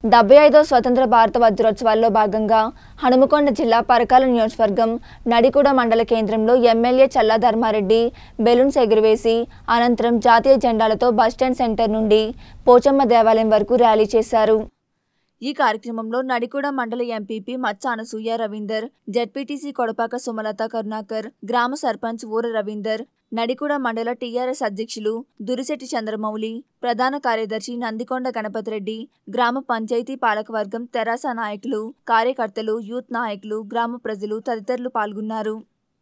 డెబ్బై ఐదో స్వతంత్ర భారత వజ్రోత్సవాల్లో భాగంగా హనుమకొండ జిల్లా పరకాల నియోజకవర్గం నడికూడ మండల కేంద్రంలో ఎమ్మెల్యే చల్లా ధర్మారెడ్డి బెలూన్స్ ఎగురవేసి అనంతరం జాతీయ జెండాలతో బస్టాండ్ సెంటర్ నుండి పోచమ్మ దేవాలయం వరకు ర్యాలీ చేశారు ఈ కార్యక్రమంలో నడికూడ మండల ఎంపీపీ మచ్చ అనసూయ రవీందర్ జడ్పీటీసీ కొడపాక సుమలత కరుణాకర్ గ్రామ సర్పంచ్ ఊర రవీందర్ నడికూడ మండల టీఆర్ఎస్ అధ్యక్షులు దురిశెట్టి చంద్రమౌళి ప్రధాన కార్యదర్శి నందికొండ గణపతిరెడ్డి గ్రామ పంచాయతీ పాలకవర్గం తెరాస నాయకులు కార్యకర్తలు యూత్ నాయకులు గ్రామ ప్రజలు తదితరులు పాల్గొన్నారు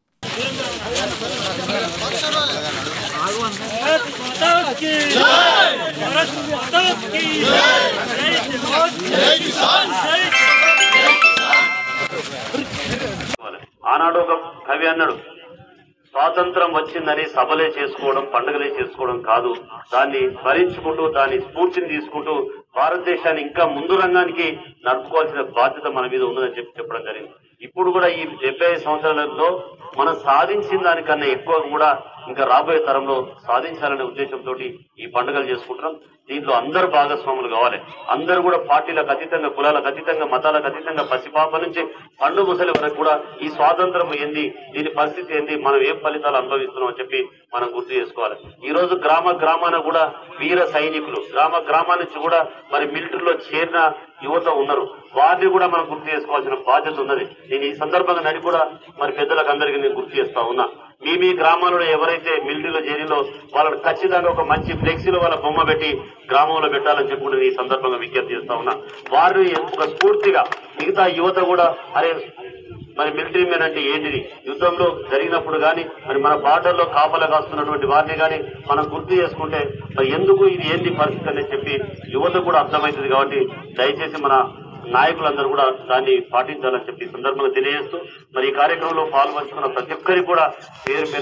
ఆనాడు ఒక కవి అన్నాడు స్వాతంత్రం వచ్చిందని సభలే చేసుకోవడం పండుగలే చేసుకోవడం కాదు దాన్ని భరించుకుంటూ దాని స్ఫూర్తిని తీసుకుంటూ భారతదేశాన్ని ఇంకా ముందు రంగానికి నడుపుకోవాల్సిన బాధ్యత మన మీద ఉందని చెప్పి చెప్పడం జరిగింది ఇప్పుడు కూడా ఈ డెబ్బై ఐదు సంవత్సరాలలో మనం సాధించిన దానికన్నా ఎక్కువ కూడా ఇంకా రాబోయే తరంలో సాధించాలనే ఉద్దేశంతో ఈ పండుగలు చేసుకుంటున్నాం దీంట్లో అందరూ భాగస్వాములు కావాలి అందరూ కూడా పార్టీలకు అతీతంగా కులాలకు అతీతంగా మతాలకు అతీతంగా పసిపాప నుంచి పండు ముసలి వరకు కూడా ఈ స్వాతంత్రం ఏంది దీని పరిస్థితి ఏంది మనం ఏం ఫలితాలు అనుభవిస్తున్నాం అని చెప్పి మనం గుర్తు చేసుకోవాలి ఈ రోజు గ్రామ గ్రామాన కూడా వీర సైనికులు గ్రామ గ్రామా నుంచి కూడా మరి మిలిటరీలో చేరిన యువత ఉన్నారు వారిని కూడా మనం గుర్తు చేసుకోవాల్సిన బాధ్యత ఉన్నది నేను ఈ సందర్భంగా నడి కూడా మరి పెద్దలకు అందరికీ నేను గుర్తు చేస్తా ఉన్నా మీ మీ గ్రామాలలో ఎవరైతే మిలిటరీలో చేరిలో వాళ్ళని ఖచ్చితంగా ఒక మంచి ఫ్లెక్సీలో వాళ్ళ బొమ్మ పెట్టి గ్రామంలో పెట్టాలని చెప్పి కూడా నేను ఈ సందర్భంగా విజ్ఞప్తి చేస్తా ఉన్నా వారిని ఒక స్ఫూర్తిగా మిగతా యువత కూడా అరే మరి మిలిటరీ మెన్ అంటే ఏంటిది యుద్ధంలో జరిగినప్పుడు కానీ మరి మన బార్డర్లో కాపలా కాస్తున్నటువంటి వారిని కానీ మనం గుర్తు చేసుకుంటే మరి ఎందుకు ఇది ఏంది పరిస్థితి అని చెప్పి యువత కూడా అర్థమవుతుంది కాబట్టి దయచేసి మన నాయకులందరూ కూడా దాన్ని పాటించాలని చెప్పి ఈ సందర్భంగా తెలియజేస్తూ మరి ఈ కార్యక్రమంలో పాల్పంచుకున్న ప్రతి ఒక్కరికి కూడా పేరు పేరు